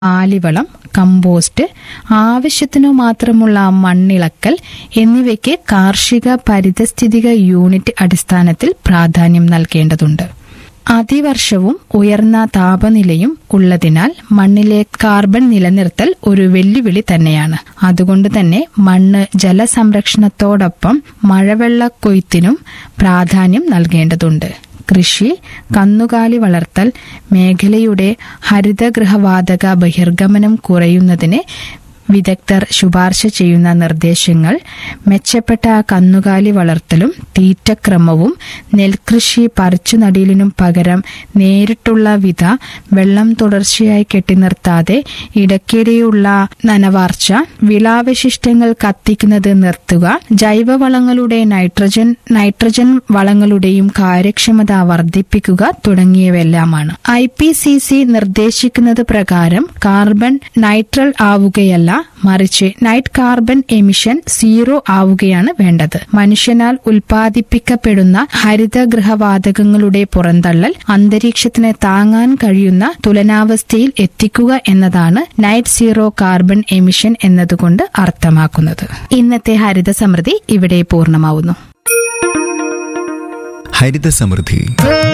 ആലിവളം compost ആവശ്യത്തിനു മാത്രമുള്ള മണ്ണിളക്കൽ എന്നിവയ്ക്ക് കാർഷിക പരിതസ്ഥിതിക യൂണിറ്റ് അടിസ്ഥാനത്തിൽ പ്രാധാന്യം നൽകേണ്ടതുണ്ട് അതിവർഷവും ഉയർന്ന താപനിലയും ഉള്ളതിനാൽ മണ്ണിലെ കാർബൺ നിലനിർത്തൽ ഒരു വെല്ലുവിളി തന്നെയാണ് അതുകൊണ്ട് തന്നെ മണ്ണ് ജലസംരക്ഷണത്തോടൊപ്പം മഴവെള്ള കൊയ്ത്തിനും പ്രാധാന്യം നൽകേണ്ടതുണ്ട് കൃഷി കന്നുകാലി വളർത്തൽ മേഖലയുടെ ഹരിതഗൃഹവാതക ബഹിർഗമനം കുറയുന്നതിന് വിദഗ്ധർ ശുപാർശ ചെയ്യുന്ന നിർദ്ദേശങ്ങൾ മെച്ചപ്പെട്ട കന്നുകാലി വളർത്തലും തീറ്റക്രമവും നെൽകൃഷി പറിച്ചുനടീലിനും പകരം നേരിട്ടുള്ള വിധ വെള്ളം തുടർച്ചയായി കെട്ടിനിർത്താതെ ഇടയ്ക്കിടെയുള്ള നനവാർച്ച വിളാവശിഷ്ടങ്ങൾ കത്തിക്കുന്നത് നിർത്തുക ജൈവവളങ്ങളുടെ നൈട്രജൻ നൈട്രജൻ വളങ്ങളുടെയും കാര്യക്ഷമത വർദ്ധിപ്പിക്കുക തുടങ്ങിയവയെല്ലാമാണ് ഐ പി സി സി നിർദ്ദേശിക്കുന്നത് പ്രകാരം കാർബൺ നൈട്രൽ ആവുകയല്ല മറിച്ച് നൈറ്റ് കാർബൺ എമിഷൻ സീറോ ആവുകയാണ് വേണ്ടത് മനുഷ്യനാൽ ഉൽപ്പാദിപ്പിക്കപ്പെടുന്ന ഹരിതഗൃഹവാതകങ്ങളുടെ പുറന്തള്ളൽ അന്തരീക്ഷത്തിന് താങ്ങാൻ കഴിയുന്ന തുലനാവസ്ഥയിൽ എത്തിക്കുക എന്നതാണ് നൈറ്റ് സീറോ കാർബൺ എമിഷൻ എന്നതുകൊണ്ട് അർത്ഥമാക്കുന്നത് ഇന്നത്തെ ഹരിത സമൃദ്ധി ഇവിടെ പൂർണ്ണമാവുന്നു ഹരിത സമൃദ്ധി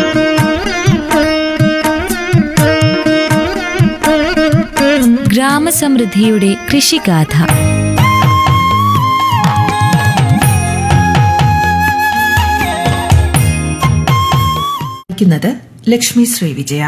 ഗ്രാമസമൃദ്ധിയുടെ കൃഷിഗാഥ ക്കുന്നത് ലക്ഷ്മി ശ്രീ വിജയ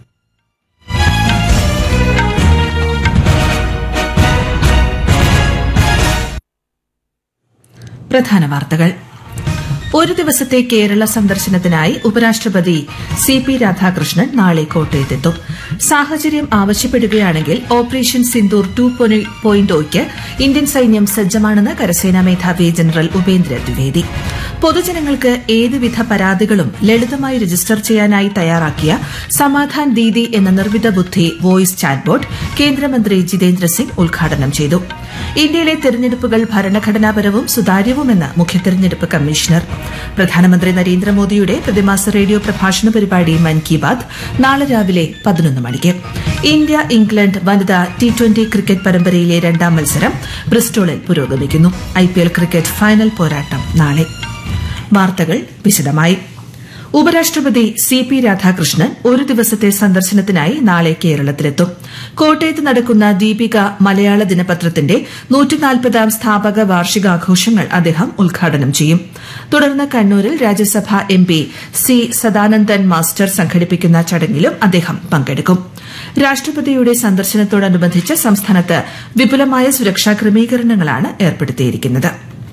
പ്രധാന വാർത്തകൾ ഒരു ദിവസത്തെ കേരള സന്ദർശനത്തിനായി ഉപരാഷ്ട്രപതി സി പി രാധാകൃഷ്ണൻ നാളെ കോട്ടയത്തെത്തും സാഹചര്യം ആവശ്യപ്പെടുകയാണെങ്കിൽ ഓപ്പറേഷൻ സിന്ദൂർ ടു പോയിന്റ് ഒയ്ക്ക് ഇന്ത്യൻ സൈന്യം സജ്ജമാണെന്ന് കരസേനാ മേധാവി ജനറൽ ഉപേന്ദ്ര ദ്വിവേദി പൊതുജനങ്ങൾക്ക് ഏതുവിധ പരാതികളും ലളിതമായി രജിസ്റ്റർ ചെയ്യാനായി തയ്യാറാക്കിയ സമാധാൻ ദീദി എന്ന നിർമ്മിത ബുദ്ധി വോയിസ് ചാറ്റ്ബോട്ട് കേന്ദ്രമന്ത്രി ജിതേന്ദ്ര സിംഗ് ഉദ്ഘാടനം ചെയ്തു ഇന്ത്യയിലെ തെരഞ്ഞെടുപ്പുകൾ ഭരണഘടനാപരവും സുതാര്യവുമെന്ന് മുഖ്യ തെരഞ്ഞെടുപ്പ് കമ്മീഷണർ പ്രധാനമന്ത്രി നരേന്ദ്രമോദിയുടെ പ്രതിമാസ റേഡിയോ പ്രഭാഷണ പരിപാടി മൻ കി ബാത് നാളെ രാവിലെ പതിനൊന്ന് മണിക്ക് ഇന്ത്യ ഇംഗ്ലണ്ട് വനിതാ ടി ട്വന്റി ക്രിക്കറ്റ് പരമ്പരയിലെ രണ്ടാം മത്സരം ബ്രിസ്റ്റോളിൽ പുരോഗമിക്കുന്നു ഐപിഎൽ ക്രിക്കറ്റ് ഫൈനൽ പോരാട്ടം നാളെ വാർത്തകൾ വിശദമായി ഉപരാഷ്ട്രപതി സി പി രാധാകൃഷ്ണൻ ഒരു ദിവസത്തെ സന്ദർശനത്തിനായി നാളെ കേരളത്തിലെത്തും കോട്ടയത്ത് നടക്കുന്ന ദീപിക മലയാള ദിനപത്രത്തിന്റെ നൂറ്റിനാൽപ്പതാം സ്ഥാപക വാർഷികാഘോഷങ്ങൾ അദ്ദേഹം ഉദ്ഘാടനം ചെയ്യും തുടർന്ന് കണ്ണൂരിൽ Rajya Sabha M P C Sadanandan master സംഘടിപ്പിക്കുന്ന ചടങ്ങിലും അദ്ദേഹം പങ്കെടുക്കും രാഷ്ട്രപതിയുടെ സന്ദർശനത്തോടനുബന്ധിച്ച് സംസ്ഥാനത്ത് വിപുലമായ സുരക്ഷാ ക്രമീകരണങ്ങളാണ് ഏർപ്പെടുത്തിയിരിക്കുന്നത്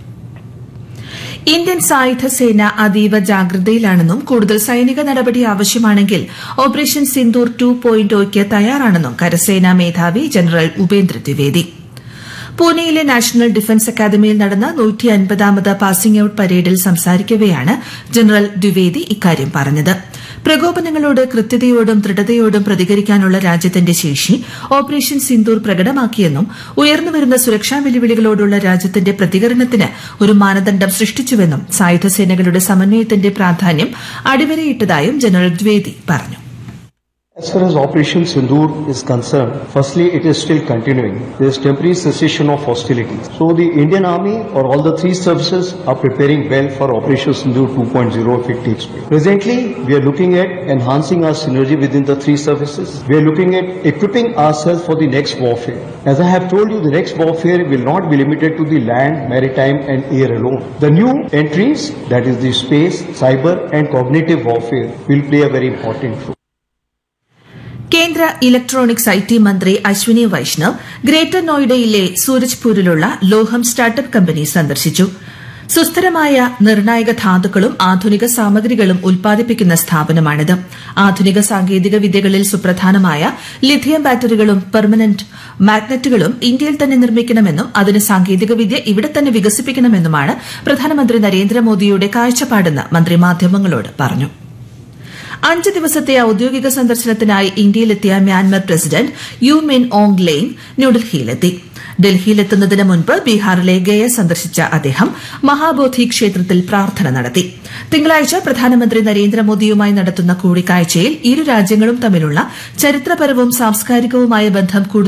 ഇന്ത്യൻ സായുധ സേന അതീവ ജാഗ്രതയിലാണെന്നും കൂടുതൽ സൈനിക നടപടി ആവശ്യമാണെങ്കിൽ ഓപ്പറേഷൻ സിന്ദൂർ ടു പോയിന്റ് ഒയ്ക്ക് തയ്യാറാണെന്നും കരസേനാ മേധാവി ജനറൽ ഉപേന്ദ്ര ദ്വിവേദി പൂനെയിലെ നാഷണൽ ഡിഫൻസ് അക്കാദമിയിൽ നടന്ന നൂറ്റി അൻപതാമത് പാസിംഗ് ഔട്ട് പരേഡിൽ സംസാരിക്കവെയാണ് ജനറൽ ദ്വിവേദി ഇക്കാര്യം പറഞ്ഞത് പ്രകോപനങ്ങളോട് കൃത്യതയോടും ദൃഢതയോടും പ്രതികരിക്കാനുള്ള രാജ്യത്തിന്റെ ശേഷി ഓപ്പറേഷൻ സിന്ദൂർ പ്രകടമാക്കിയെന്നും ഉയർന്നുവരുന്ന സുരക്ഷാ വെല്ലുവിളികളോടുള്ള രാജ്യത്തിന്റെ പ്രതികരണത്തിന് ഒരു മാനദണ്ഡം സൃഷ്ടിച്ചുവെന്നും സായുധ സേനകളുടെ സമന്വയത്തിന്റെ പ്രാധാന്യം അടിവരയിട്ടതായും ജനറൽ ദ്വേദി പറഞ്ഞു As far as Operation Sindoor is concerned, firstly, it is still continuing. There is temporary cessation of hostilities. So the Indian Army or all the three services are preparing well for Operation Sindoor 2.0 if it takes place. Presently, we are looking at enhancing our synergy within the three services. We are looking at equipping ourselves for the next warfare. As I have told you, the next warfare will not be limited to the land, maritime and air alone. The new entries, that is the space, cyber and cognitive warfare will play a very important role. കേന്ദ്ര electronics I T മന്ത്രി Ashwini Vaishnaw greater നോയിഡയിലെ സൂരജ്പൂരിലുള്ള Lohum startup company സന്ദർശിച്ചു സുസ്ഥിരമായ നിർണായക ധാതുക്കളും ആധുനിക സാമഗ്രികളും ഉൽപ്പാദിപ്പിക്കുന്ന സ്ഥാപനമാണിത് ആധുനിക സാങ്കേതിക വിദ്യകളിൽ സുപ്രധാനമായ ലിഥിയം ബാറ്ററികളും പെർമനന്റ് മാഗ്നറ്റുകളും ഇന്ത്യയിൽ തന്നെ നിർമ്മിക്കണമെന്നും അതിന് സാങ്കേതികവിദ്യ ഇവിടെ തന്നെ വികസിപ്പിക്കണമെന്നുമാണ് പ്രധാനമന്ത്രി നരേന്ദ്രമോദിയുടെ കാഴ്ചപ്പാടെന്ന് മന്ത്രി മാധ്യമങ്ങളോട് പറഞ്ഞു അഞ്ച് ദിവസത്തെ ഔദ്യോഗിക സന്ദർശനത്തിനായി ഇന്ത്യയിലെത്തിയ Myanmar president U Min Aung Hlaing ന്യൂഡൽഹിയിലെത്തി ഡൽഹിയിലെത്തുന്നതിന് മുൻപ് ബീഹാറിലെ ഗയ സന്ദർശിച്ച അദ്ദേഹം മഹാബോധി ക്ഷേത്രത്തിൽ പ്രാർത്ഥന നടത്തി തിങ്കളാഴ്ച പ്രധാനമന്ത്രി നരേന്ദ്രമോദിയുമായി നടത്തുന്ന കൂടിക്കാഴ്ചയിൽ ഇരു രാജ്യങ്ങളും തമ്മിലുള്ള ചരിത്രപരവും സാംസ്കാരികവുമായ ബന്ധം കൂടുതൽ